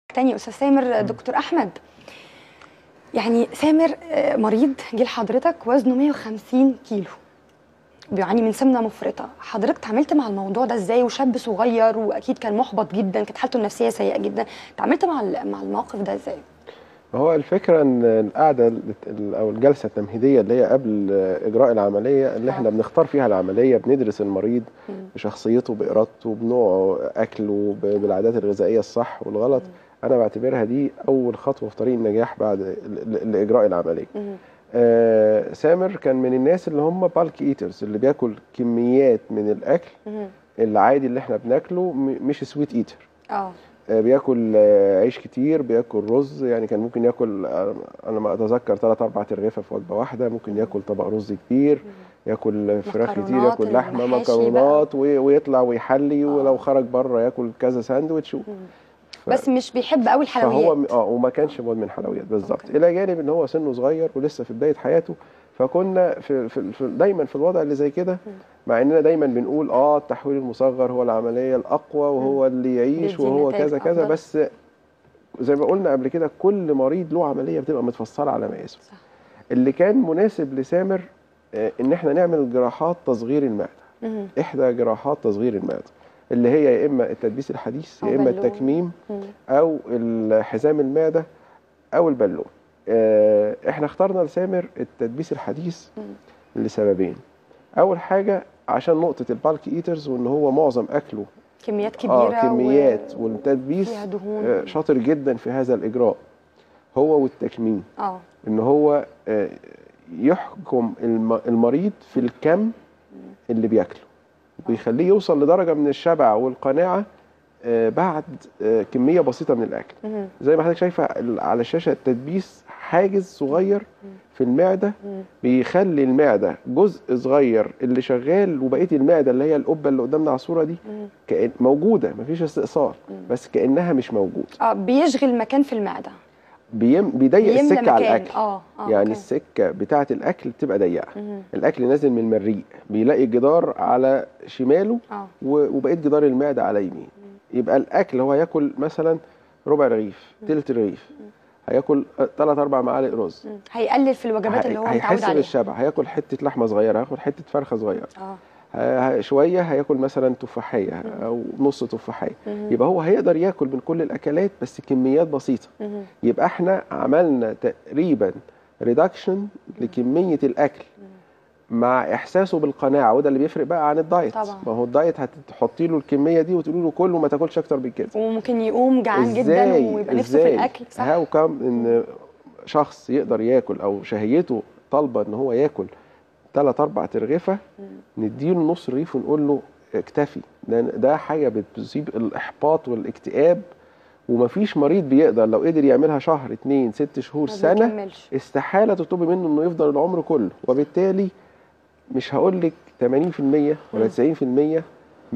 تاني استاذ سامر دكتور احمد يعني سامر آه، مريض جه لحضرتك وزنه 150 كيلو بيعاني من سمنه مفرطه حضرتك اتعاملت مع الموضوع ده ازاي وشاب صغير واكيد كان محبط جدا كانت حالته النفسيه سيئه جدا اتعاملت مع ال- مع الموقف ده ازاي هو الفكرة ان القعدة ال- او الجلسة التمهيدية اللي هي قبل اجراء العملية اللي احنا آه. بنختار فيها العملية بندرس المريض مم. بشخصيته بارادته بنوعه اكله ب- بالعادات الغذائية الصح والغلط انا بعتبرها دي اول خطوة في طريق النجاح بعد ال- ال- لاجراء العملية مم. آه سامر كان من الناس اللي هم بالك ايترز اللي بياكل كميات من الاكل مم. العادي اللي احنا بناكله م- مش سويت ايتر اه آه، بياكل آه، عيش كتير بياكل رز يعني كان ممكن ياكل آه، انا ما اتذكر ثلاث اربع ترغيفه في وجبه واحده ممكن ياكل طبق رز كبير ياكل فراخ كتير مكرونات، ياكل لحمه المحاشي مكرونات وي- ويطلع ويحلي آه. ولو خرج بره ياكل كذا ساندوتش و- ف- بس مش بيحب قوي فهو الحلويات م- اه وما كانش مدمن حلويات بالظبط أوكي. الى جانب ان هو سنه صغير ولسه في بدايه حياته فكنا في, في, في دايما في الوضع اللي زي كده مع اننا دايما بنقول اه التحويل المصغر هو العمليه الاقوى وهو اللي يعيش بيدي وهو نتائج كذا كذا أفضل. بس زي ما قلنا قبل كده كل مريض له عمليه بتبقى متفصله على مقاسه صح. اللي كان مناسب لسامر آه، ان احنا نعمل جراحات تصغير المعده مم. احدى جراحات تصغير المعده اللي هي يا اما التدبيس الحديث أو يا اما بالون. التكميم مم. او حزام المعده او البالون آه، احنا اخترنا لسامر التدبيس الحديث مم. لسببين اول حاجه عشان نقطه البالك ايترز وان هو معظم اكله كميات كبيره اه كميات و... والتدبيس فيها دهون. آه، شاطر جدا في هذا الاجراء هو والتكميم اه ان هو آه، يحكم الم- المريض في الكم اللي بياكله ويخليه يوصل لدرجه من الشبع والقناعه آه، بعد آه، كميه بسيطه من الاكل مم. زي ما حضرتك شايفه ال- على الشاشه التدبيس حاجز صغير في المعده مم. بيخلي المعده جزء صغير اللي شغال وبقيه المعده اللي هي القبه اللي قدامنا على الصوره دي مم. كأن موجوده مفيش استئصال مم. بس كانها مش موجود اه بيشغل مكان في المعده بيم بيضيق بيملى السكه على مكان. الاكل اه اه يعني أوكي. السكه بتاعه الاكل بتبقى ضيقه مم. الاكل نازل من المريء بيلاقي الجدار على شماله اه و- وبقيه جدار المعده على يمين يبقى الاكل هو هياكل مثلا ربع رغيف تلت رغيف هياكل ثلاث اربع معالق رز مم. هيقلل في الوجبات اللي هو متعود هيحس عليها بالشبع هياكل حته لحمه صغيره هياخد حته فرخه صغيره اه ه- ه- شويه هياكل مثلا تفاحيه او نص تفاحيه مم. يبقى هو هيقدر ياكل من كل الاكلات بس كميات بسيطه مم. يبقى احنا عملنا تقريبا ريدكشن لكميه الاكل مع احساسه بالقناعه وده اللي بيفرق بقى عن الدايت طبعا. ما هو الدايت هتحطي له الكميه دي وتقولي له كله ما تاكلش اكتر من كده وممكن يقوم جعان جدا ازاي ويبقى نفسه في ازاي الاكل صح هاو كم ان شخص يقدر ياكل او شهيته طالبه ان هو ياكل ثلاث اربع ترغفه نديله نص رغيف ونقول له اكتفي ده, ده حاجه بتصيب الاحباط والاكتئاب ومفيش مريض بيقدر لو قدر يعملها شهر اتنين ست شهور ما سنه بيكملش. استحاله تطلبي منه انه يفضل العمر كله وبالتالي مش هقول لك 80% ولا 90% 100%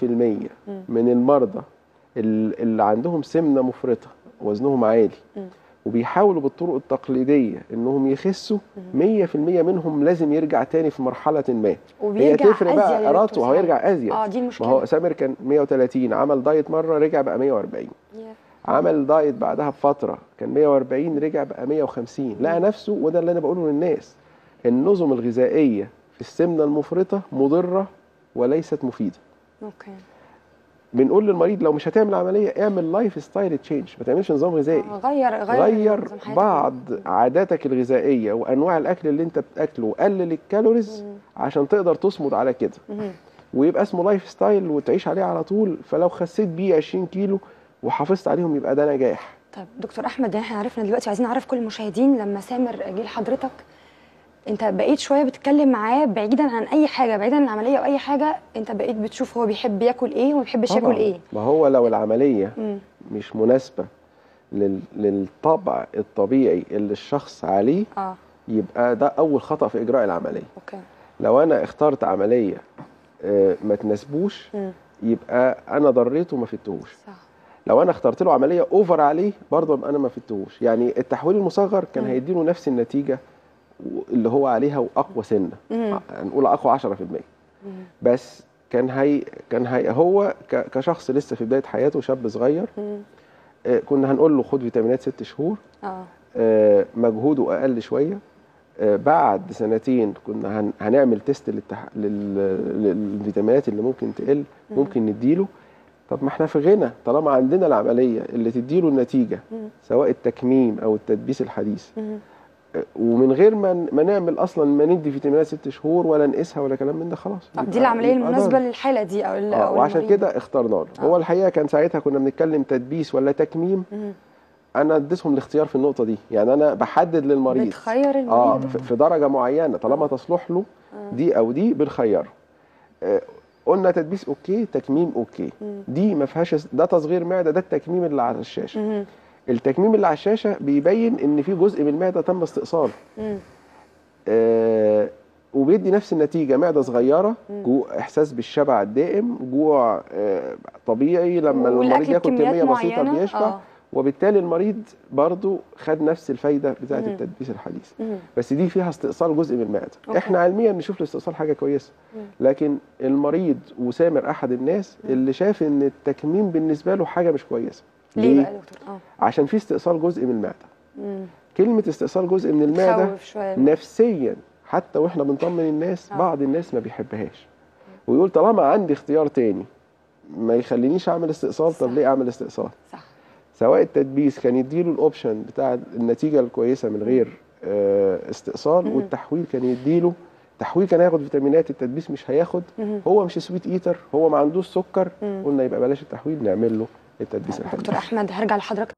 من المرضى ال- اللي عندهم سمنه مفرطه وزنهم عالي مم. وبيحاولوا بالطرق التقليديه انهم يخسوا 100% منهم لازم يرجع تاني في مرحله ما هي وبيرجع تفرق أزيد بقى يا ارادته دكتور هو هيرجع سعاد. ازيد اه دي ما المشكله هو سامر كان 130 عمل دايت مره رجع بقى 140 يا. عمل دايت بعدها بفتره كان 140 رجع بقى 150 لقى نفسه وده اللي انا بقوله للناس النظم الغذائيه في السمنه المفرطه مضره وليست مفيده اوكي بنقول للمريض لو مش هتعمل عمليه اعمل لايف ستايل تشينج ما تعملش نظام غذائي آه، غير غير غير نظام حياتك. بعض عاداتك الغذائيه وانواع الاكل اللي انت بتاكله وقلل الكالوريز عشان تقدر تصمد على كده مم. ويبقى اسمه لايف ستايل وتعيش عليه على طول فلو خسيت بيه 20 كيلو وحافظت عليهم يبقى ده نجاح طيب دكتور احمد احنا عرفنا دلوقتي عايزين نعرف كل المشاهدين لما سامر جه لحضرتك انت بقيت شويه بتتكلم معاه بعيدا عن اي حاجه بعيدا عن العمليه او اي حاجه انت بقيت بتشوف هو بيحب ياكل ايه وما بيحبش ياكل طبعاً. ايه ما هو لو العمليه مم. مش مناسبه لل... للطبع الطبيعي اللي الشخص عليه اه يبقى ده اول خطا في اجراء العمليه اوكي لو انا اخترت عمليه آه، ما تناسبوش مم. يبقى انا ضريته وما فدتهوش صح لو انا اخترت له عمليه اوفر عليه برضه يبقى انا ما فدتهوش يعني التحويل المصغر كان مم. هيديله نفس النتيجه اللي هو عليها واقوى سنه مم. هنقول اقوى 10% مم. بس كان هي كان هي هو ك- كشخص لسه في بدايه حياته شاب صغير مم. آه، كنا هنقول له خد فيتامينات ست شهور اه آه، مجهوده اقل شويه آه، بعد سنتين كنا هن- هنعمل تيست للتح... لل... للفيتامينات اللي ممكن تقل ممكن نديله طب ما احنا في غنى طالما عندنا العمليه اللي تديله النتيجه مم. سواء التكميم او التدبيس الحديث مم. آه، ومن غير ما ما نعمل اصلا ما ندي فيتامينات ست شهور ولا نقيسها ولا كلام من ده خلاص آه، دي يبقى- العمليه يبقى المناسبه ضرر. للحاله دي او ال- اه أو وعشان المريض. كده اخترنا له آه. هو الحقيقه كان ساعتها كنا بنتكلم تدبيس ولا تكميم مم. انا اديتهم الاختيار في النقطه دي يعني انا بحدد للمريض بتخير المريض اه في في درجه معينه طالما تصلح له آه. دي او دي بنخيره آه، قلنا تدبيس اوكي تكميم اوكي مم. دي ما فيهاش ده تصغير معده ده التكميم اللي على الشاشه مم. التكميم اللي على الشاشه بيبين ان في جزء من المعده تم استئصاله مم. آه وبيدي نفس النتيجه معده صغيره مم. جوع احساس بالشبع الدائم جوع آه طبيعي لما المريض والأكل ياكل بكميات كميه بسيطه معينة؟ بيشبع آه. وبالتالي المريض برضو خد نفس الفايده بتاعه مم. التدبيس الحديث مم. بس دي فيها استئصال جزء من المعده أوكي. احنا علميا نشوف الاستئصال حاجه كويسه مم. لكن المريض وسامر احد الناس اللي شاف ان التكميم بالنسبه له حاجه مش كويسه ليه بقى يا دكتور اه عشان في استئصال جزء من المعده مم. كلمه استئصال جزء من المعده تخوف شويه نفسيا حتى واحنا بنطمن الناس آه. بعض الناس ما بيحبهاش ويقول طالما عندي اختيار تاني ما يخلينيش اعمل استئصال طب صح. ليه اعمل استئصال صح سواء التدبيس كان يديله الاوبشن بتاع النتيجه الكويسه من غير آه، استئصال مم. والتحويل كان يديله تحويل كان هياخد فيتامينات التدبيس مش هياخد مم. هو مش سويت ايتر هو ما عندوش سكر مم. قلنا يبقى بلاش التحويل نعمل له التدبيس الحديث دكتور احمد هرجع لحضرتك